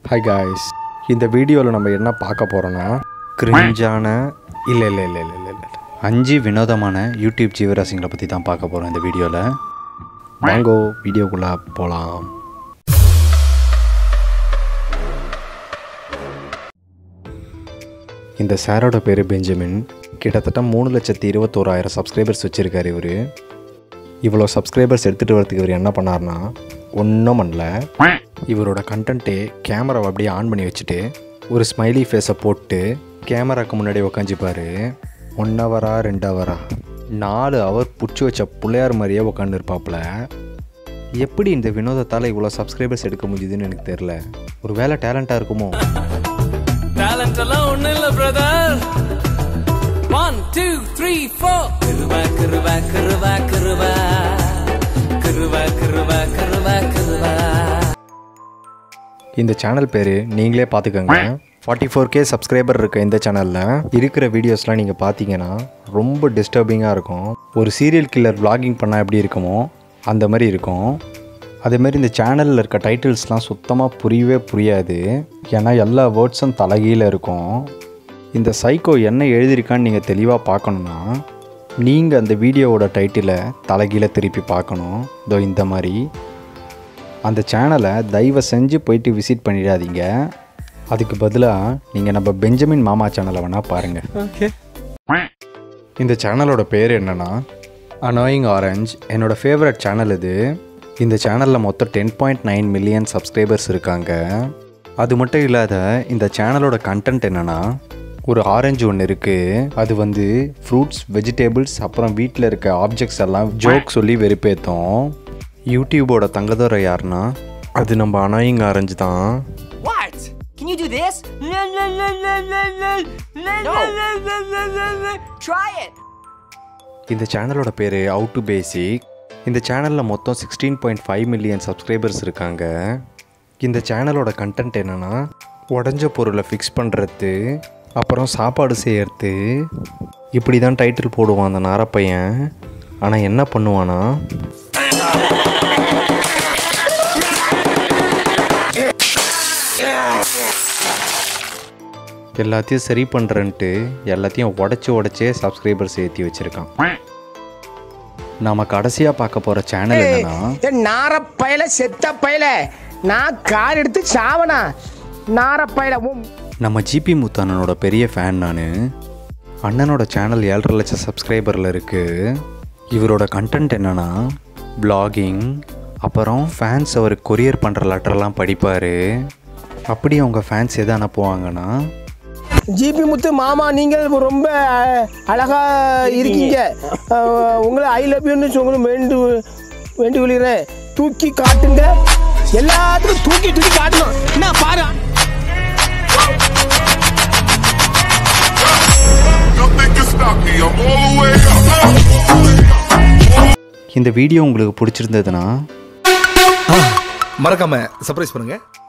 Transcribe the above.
Hi guys இந்த வீடியோவில் நம்ம என்ன பார்க்க போகிறோன்னா கிரிஞ்சான இல்லை இல்லை இல்லை இல்லை இல்லை இல்லை அஞ்சு வினோதமான யூடியூப் ஜீவராசிங்களை பற்றி தான் பார்க்க போகிறோம் இந்த வீடியோவில் வாங்கோ வீடியோக்குள்ளே போகலாம் இந்த சாரோட பேர் பெஞ்சமின் கிட்டத்தட்ட மூணு லட்சத்தி இருபத்தோராயிரம் சப்ஸ்கிரைபர்ஸ் வச்சுருக்காரு இவர் இவ்வளோ சப்ஸ்கிரைபர்ஸ் எடுத்துகிட்டு வரதுக்கு இவர் என்ன பண்ணார்னா ஒன்றும் பண்ணல இவரோட கண்டென்ட்டே கேமராவை அப்படியே ஆன் பண்ணி வச்சுட்டு ஒரு ஸ்மைலி ஃபேஸை போட்டு கேமராக்கு முன்னாடி உக்காஞ்சிப்பார் ஒன் ஹவரா ரெண்டு ஹவரா நாலு ஹவர் புடிச்சு வச்ச பிள்ளையார் மாதிரியே உட்காந்துருப்பாப்புல எப்படி இந்த வினோதத்தால் இவ்வளோ சப்ஸ்கிரைபர்ஸ் எடுக்க முடியுதுன்னு எனக்கு தெரில ஒரு வேலை டேலண்ட்டாக இருக்குமோ டேலண்ட் எல்லாம் ஒண்ணு இல்ல brother one two three four கிருவா கிருவா கிருவா கிருவா கிருவா கிருவா கிருவா கிருவா இந்த சேனல் பேர் நீங்களே பார்த்துக்கோங்க ஃபார்ட்டி ஃபோர் கே சப்ஸ்கிரைபர் இருக்க இந்த சேனலில் இருக்கிற வீடியோஸ்லாம் நீங்கள் பார்த்தீங்கன்னா ரொம்ப டிஸ்டர்பிங்காக இருக்கும் ஒரு சீரியல் கில்லர் vlogging பண்ணால் எப்படி இருக்குமோ அந்த மாதிரி இருக்கும் அதேமாரி இந்த சேனலில் இருக்க டைட்டில்ஸ்லாம் சுத்தமாக புரியவே புரியாது ஏன்னா எல்லா வேர்ட்ஸும் தலைகீழ இருக்கும் இந்த சைக்கோ என்ன எழுதியிருக்கான்னு நீங்கள் தெளிவாக பார்க்கணுன்னா நீங்கள் அந்த வீடியோவோட டைட்டிலை தலைகீழ திருப்பி பார்க்கணும் இதோ இந்த மாதிரி அந்த சேனலை தயவு செஞ்சு போயிட்டு விசிட் பண்ணிடாதீங்க அதுக்கு பதிலாக நீங்கள் நம்ம பெஞ்சமின் மாமா சேனலை வேணால் பாருங்கள் இந்த சேனலோட பேர் என்னென்னா அனாயிங் ஆரஞ்ச் என்னோடய ஃபேவரட் சேனல் இது இந்த சேனலில் மொத்தம் ten point nine million subscribers இருக்காங்க அது மட்டும் இல்லாத இந்த சேனலோட கண்டென்ட் என்னென்னா ஒரு ஆரஞ்சு ஒன்று இருக்குது அது வந்து ஃப்ரூட்ஸ் வெஜிடபிள்ஸ் அப்புறம் வீட்டில் இருக்க ஆப்ஜெக்ட்ஸ் எல்லாம் ஜோக் சொல்லி வெறுப்பேற்றும் யூடியூபோட தங்கதோரை யாருன்னா அது நம்ம அனாயிங் ஆரஞ்சு தான் What? Can you do this? No, no, no, no, no, no, no, no, no, no, no, no, no. Try it. இந்த சேனலோட பேர் அவுட் டு பேசிக் இந்த சேனலில் மொத்தம் sixteen point five million subscribers இருக்காங்க இந்த சேனலோட கண்டென்ட் என்னென்னா உடஞ்ச பொருளை ஃபிக்ஸ் பண்ணுறது அப்புறம் சாப்பாடு செய்யறது இப்படி தான் டைட்டில் போடுவான் அந்த நாரப்பையன் ஆனால் என்ன பண்ணுவானா எல்லாத்தையும் சரி பண்ணுறேன்ட்டு எல்லாத்தையும் உடச்சி உடச்சே சப்ஸ்கிரைபர்ஸ் ஏற்றி வச்சுருக்கான் நாம கடைசியாக பார்க்க போகிற சேனல் என்னன்னா ஏய், நாரப்பயல செத்த பயல நான் கார் எடுத்து சாவனா நாரப்பயல உம் நம்ம ஜிபி முத்தானனோட பெரிய ஃபேன் நான் அண்ணனோட சேனல் ஏழரை லட்சம் சப்ஸ்கிரைபரில் இருக்குது இவரோட கண்டென்ட் என்னன்னா vlogging அப்புறம் ஃபேன்ஸ் அவர் கொரியர் பண்ணுற லெட்டர்லாம் படிப்பார் அப்படி அவங்க ஃபேன்ஸ் எதை அனுப்புவாங்கன்னா ஜிபி முத்து மாமா நீங்கள் ரொம்ப அஹ், அழகா இருக்கீங்க அஹ், உங்களை ஐ லவ் யூன்னு சொல்லி வேண்டு வேண்டி கொள்கிறேன் தூக்கி காட்டுங்க எல்லாத்துக்கும் தூக்கி தூக்கி காட்டணும் என்ன பாரு Nothing can stop me. I'm all the way up. இந்த வீடியோ உங்களுக்கு பிடிச்சிருந்ததுன்னா மறக்காம சர்ப்ரைஸ் பண்ணுங்க